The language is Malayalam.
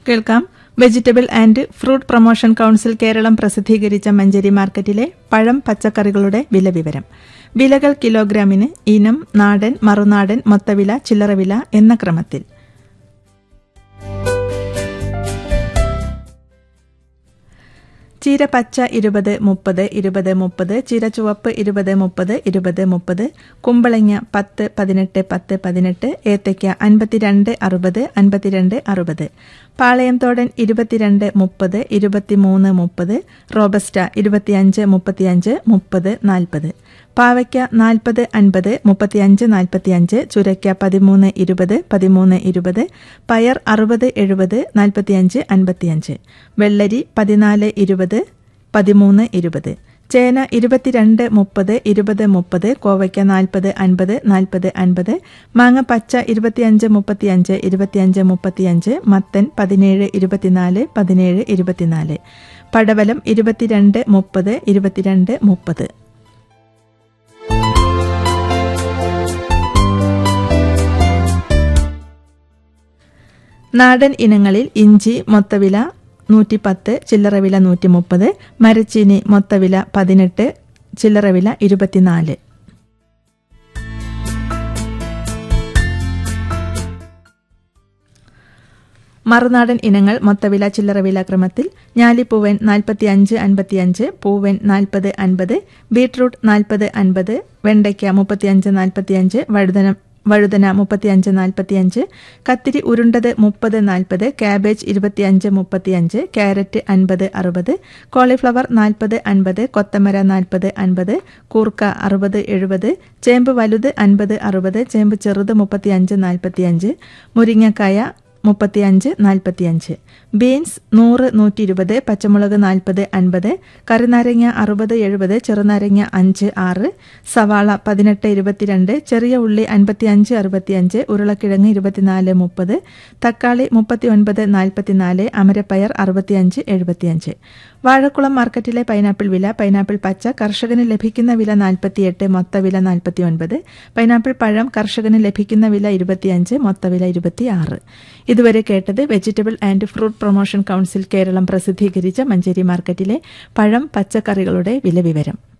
കേൾക്കാം vegetable and fruit promotion council Keralam പ്രസിദ്ധീകരിച്ച മഞ്ചേരി മാർക്കറ്റിലെ പഴം പച്ചക്കറികളുടെ വില വിവരം വിലകൾ കിലോഗ്രാമിന് ഇനം നാടൻ മറുനാടൻ മൊത്തവില ചില്ലറവില എന്ന ക്രമത്തിൽ ചീര പച്ച ഇരുപത് മുപ്പത് ഇരുപത് മുപ്പത് ചീര ചുവപ്പ് ഇരുപത് മുപ്പത് ഇരുപത് മുപ്പത് കുമ്പളങ്ങ പത്ത് പതിനെട്ട് പത്ത് പതിനെട്ട് ഏത്തയ്ക്ക അൻപത്തിരണ്ട് അറുപത് അൻപത്തിരണ്ട് അറുപത് പാളയംതോടൻ ഇരുപത്തിരണ്ട് മുപ്പത് ഇരുപത്തിമൂന്ന് മുപ്പത് റോബസ്റ്റ ഇരുപത്തിയഞ്ച് മുപ്പത്തിയഞ്ച് മുപ്പത് നാൽപ്പത് പാവയ്ക്ക നാൽപ്പത് അൻപത് മുപ്പത്തിയഞ്ച് നാൽപ്പത്തിയഞ്ച് ചുരയ്ക്ക പതിമൂന്ന് ഇരുപത് പതിമൂന്ന് ഇരുപത് പയർ അറുപത് എഴുപത് നാൽപ്പത്തിയഞ്ച് അൻപത്തിയഞ്ച് വെള്ളരി പതിനാല് ഇരുപത് പതിമൂന്ന് ഇരുപത് ചേന ഇരുപത്തിരണ്ട് മുപ്പത് ഇരുപത് മുപ്പത് കോവയ്ക്ക നാൽപ്പത് അൻപത് നാൽപ്പത് അൻപത് മാങ്ങ പച്ച ഇരുപത്തിയഞ്ച് മുപ്പത്തിയഞ്ച് ഇരുപത്തിയഞ്ച് മുപ്പത്തിയഞ്ച് മത്തൻ പതിനേഴ് ഇരുപത്തിനാല് പതിനേഴ് ഇരുപത്തിനാല് പടവലം ഇരുപത്തിരണ്ട് മുപ്പത് ഇരുപത്തിരണ്ട് മുപ്പത് നാടൻ ഇനങ്ങളിൽ ഇഞ്ചി മൊത്തവില നൂറ്റിപ്പത്ത് ചില്ലറവില നൂറ്റി മുപ്പത് മരച്ചീനി മൊത്തവില പതിനെട്ട് ചില്ലറവില ഇരുപത്തിനാല് മറുനാടൻ ഇനങ്ങൾ മൊത്തവില ചില്ലറവില ക്രമത്തിൽ ഞാലിപ്പൂവൻ നാൽപ്പത്തി അഞ്ച് അൻപത്തിയഞ്ച് പൂവൻ നാൽപ്പത് അൻപത് ബീട്രൂട്ട് നാൽപ്പത് അൻപത് വെണ്ടയ്ക്ക മുപ്പത്തിയഞ്ച് നാൽപ്പത്തിയഞ്ച് വഴുതന വഴുതന മുപ്പത്തിയഞ്ച് നാൽപ്പത്തിയഞ്ച് കത്തിരി ഉരുണ്ടത് മുപ്പത് നാൽപ്പത് ക്യാബേജ് ഇരുപത്തിയഞ്ച് മുപ്പത്തിയഞ്ച് ക്യാരറ്റ് അൻപത് അറുപത് കോളിഫ്ലവർ നാൽപ്പത് അൻപത് കൊത്തമര നാൽപ്പത് അൻപത് കൂർക്ക അറുപത് എഴുപത് ചേമ്പ് വലുത് അൻപത് അറുപത് ചേമ്പ് ചെറുത് മുപ്പത്തിയഞ്ച് നാൽപ്പത്തിയഞ്ച് മുരിങ്ങക്കായ മുപ്പത്തിയഞ്ച് നാൽപ്പത്തിയഞ്ച് ബീൻസ് നൂറ് നൂറ്റി ഇരുപത് പച്ചമുളക് നാൽപ്പത് അൻപത് കറിനാരങ്ങ അറുപത് എഴുപത് ചെറുനാരങ്ങ അഞ്ച് ആറ് സവാള പതിനെട്ട് ഇരുപത്തിരണ്ട് ചെറിയ ഉള്ളി അൻപത്തിയഞ്ച് അറുപത്തിയഞ്ച് ഉരുളക്കിഴങ്ങ് ഇരുപത്തിനാല് മുപ്പത് തക്കാളി മുപ്പത്തി ഒൻപത് നാൽപ്പത്തിനാല് അമരപ്പയർ അറുപത്തിയഞ്ച് എഴുപത്തിയഞ്ച് വാഴക്കുളം മാർക്കറ്റിലെ പൈനാപ്പിൾ വില പൈനാപ്പിൾ പച്ച കർഷകന് ലഭിക്കുന്ന വില നാൽപ്പത്തിയെട്ട് മൊത്തവില നാൽപ്പത്തിയൊൻപത് പൈനാപ്പിൾ പഴം കർഷകന് ലഭിക്കുന്ന വില ഇരുപത്തിയഞ്ച് മൊത്തവില ഇരുപത്തിയാറ് ഇതുവരെ കേട്ടത് vegetable and fruit promotion council Keralam പ്രസിദ്ധീകരിച്ച മഞ്ചേരി മാർക്കറ്റിലെ പഴം പച്ചക്കറികളുടെ വില വിവരം